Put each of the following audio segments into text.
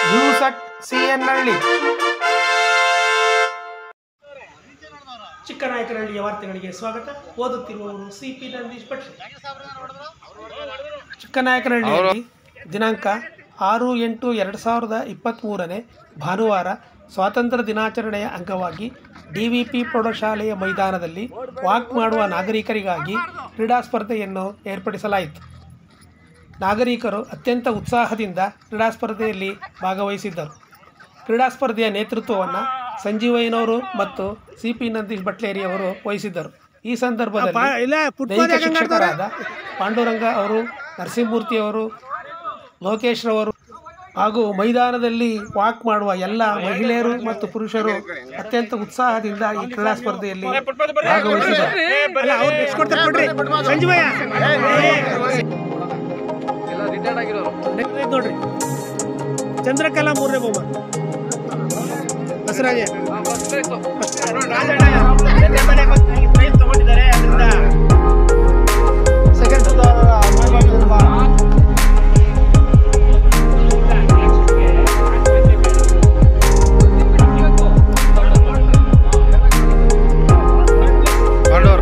news at C N ಹಳ್ಳಿ ಚಿಕ್ಕನಾಯಕನಹಳ್ಳಿಯ ವಾರ್ತೆಗಳಿಗೆ ಸ್ವಾಗತ ಓದುತ್ತಿರುವವರು ಸಿ ಪಿ ನಂದೀಶ್ ಭಟ್ರೆ ಚಿಕ್ಕನಾಯಕನಹಳ್ಳಿಯಲ್ಲಿ ದಿನಾಂಕ ಆರು ಎಂಟು ಎರಡು ಸಾವಿರದ ಇಪ್ಪತ್ತ್ಮೂರನೇ ಭಾನುವಾರ ಸ್ವಾತಂತ್ರ್ಯ ದಿನಾಚರಣೆಯ ಅಂಗವಾಗಿ ಡಿ ವಿ ಪಿ ಪ್ರೌಢಶಾಲೆಯ ಮೈದಾನದಲ್ಲಿ ವಾಕ್ ಮಾಡುವ ನಾಗರಿಕರಿಗಾಗಿ ಕ್ರೀಡಾ ಸ್ಪರ್ಧೆಯನ್ನು ಏರ್ಪಡಿಸಲಾಯಿತು ನಾಗರಿಕರು ಅತ್ಯಂತ ಉತ್ಸಾಹದಿಂದ ಕ್ರೀಡಾ ಸ್ಪರ್ಧೆಯಲ್ಲಿ ಭಾಗವಹಿಸಿದ್ದರು ಕ್ರೀಡಾ ಸ್ಪರ್ಧೆಯ ನೇತೃತ್ವವನ್ನು ಸಂಜೀವಯ್ಯನವರು ಮತ್ತು ಸಿ ಪಿ ನಂದೀಶ್ ಭಟ್ಲೇರಿಯವರು ವಹಿಸಿದ್ದರು ಈ ಸಂದರ್ಭದಲ್ಲಿ ದೈಹಿಕ ಶಿಕ್ಷಕರಾದ ಪಾಂಡುರಂಗ ಅವರು ನರಸಿಂಹಮೂರ್ತಿ ಅವರು ಲೋಕೇಶ್ ರವರು ಹಾಗೂ ಮೈದಾನದಲ್ಲಿ ವಾಕ್ ಮಾಡುವ ಎಲ್ಲ ಮಹಿಳೆಯರು ಮತ್ತು ಪುರುಷರು ಅತ್ಯಂತ ಉತ್ಸಾಹದಿಂದ ಈ ಕ್ರೀಡಾ ಸ್ಪರ್ಧೆಯಲ್ಲಿ ಭಾಗವಹಿಸಿದರು ಸಂಜೀವಯ್ಯ ನೋಡ್ರಿ ಚಂದ್ರಕಲಾ ಮೂರನೇ ಬಹುಮಾನ ಬಸವರಾಜ ಪಾಂಡವ್ರು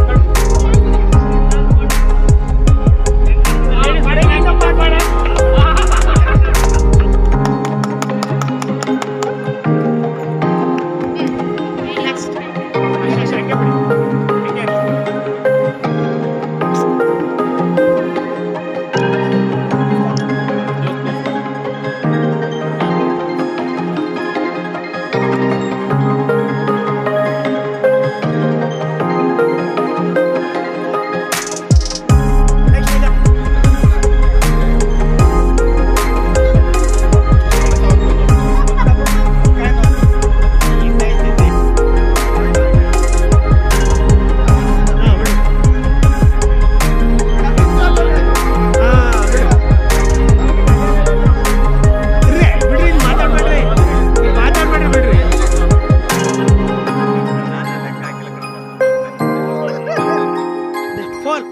ಫೋನ್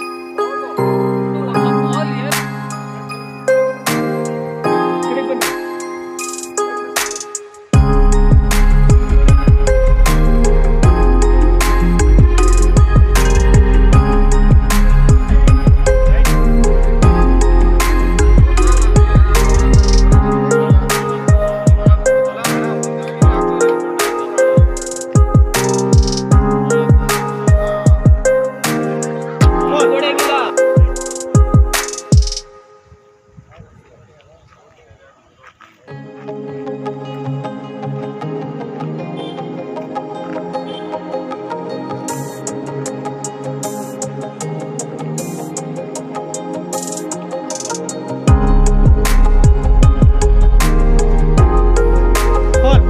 ಫೋನ್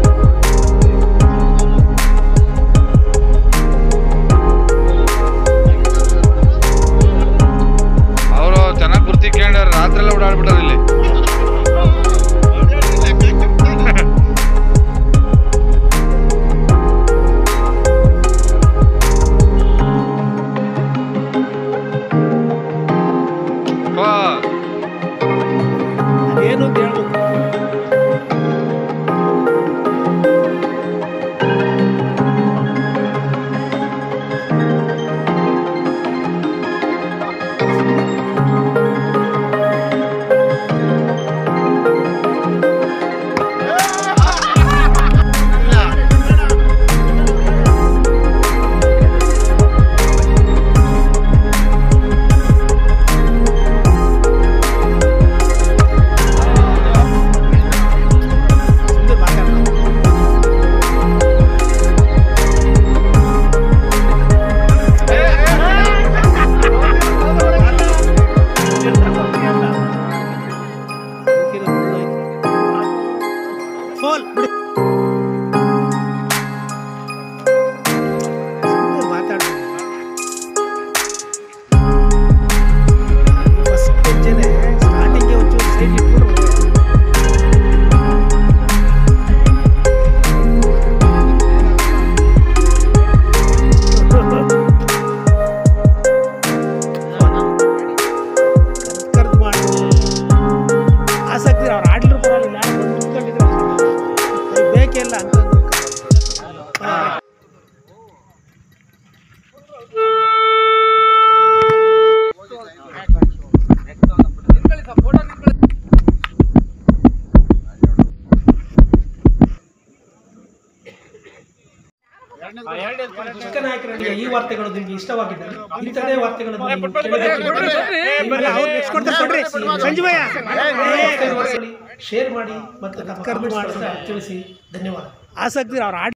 ಅವರು ಚೆನ್ನಾಗಿ ಗುರ್ತಿ ಕೇಳ್ಯಾರ ರಾತ್ರಿ ಎಲ್ಲ ಓಡಾಡ್ಬಿಟ್ಟಾರ ಇಲ್ಲಿ ವಾ, ಏನು ಅಂತ ಹೇಳ್ಬೇಕು ಚಿಕ್ಕನಾಯಕರಲ್ಲಿಯ ಈ ವಾರ್ತೆಗಳು ನಿಮಗೆ ಇಷ್ಟವಾಗಿದ್ದರೆ ಇಂಥದೇ ವಾರ್ತೆಗಳನ್ನು ನೀವು ಕೇಳಬೇಕಿದ್ದರೆ ಶೇರ್ ಮಾಡಿ ಮತ್ತು ನಮ್ಮ comments ಗಳನ್ನ ತಿಳಿಸಿ ಧನ್ಯವಾದ ಆಸಕ್ತಿ ಅವ್ರ